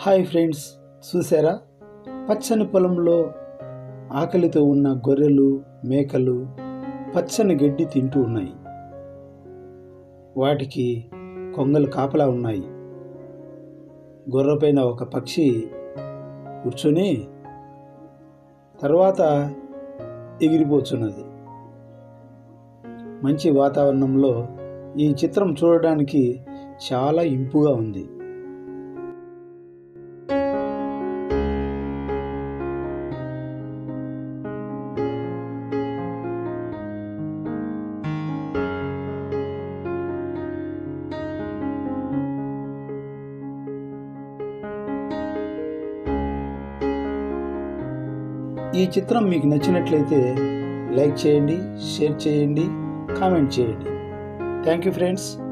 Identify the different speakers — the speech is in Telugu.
Speaker 1: హాయ్ ఫ్రెండ్స్ చూసారా పచ్చని పొలంలో ఆకలితో ఉన్న గొర్రెలు మేకలు పచ్చని గడ్డి తింటూ ఉన్నాయి వాటికి కొంగలు కాపలా ఉన్నాయి గొర్రెపైన ఒక పక్షి కూర్చొని తర్వాత ఎగిరిపోతున్నది మంచి వాతావరణంలో ఈ చిత్రం చూడడానికి చాలా ఇంపుగా ఉంది ఈ చిత్రం మీకు నచ్చినట్లయితే లైక్ చేయండి షేర్ చేయండి కామెంట్ చేయండి థ్యాంక్ యూ ఫ్రెండ్స్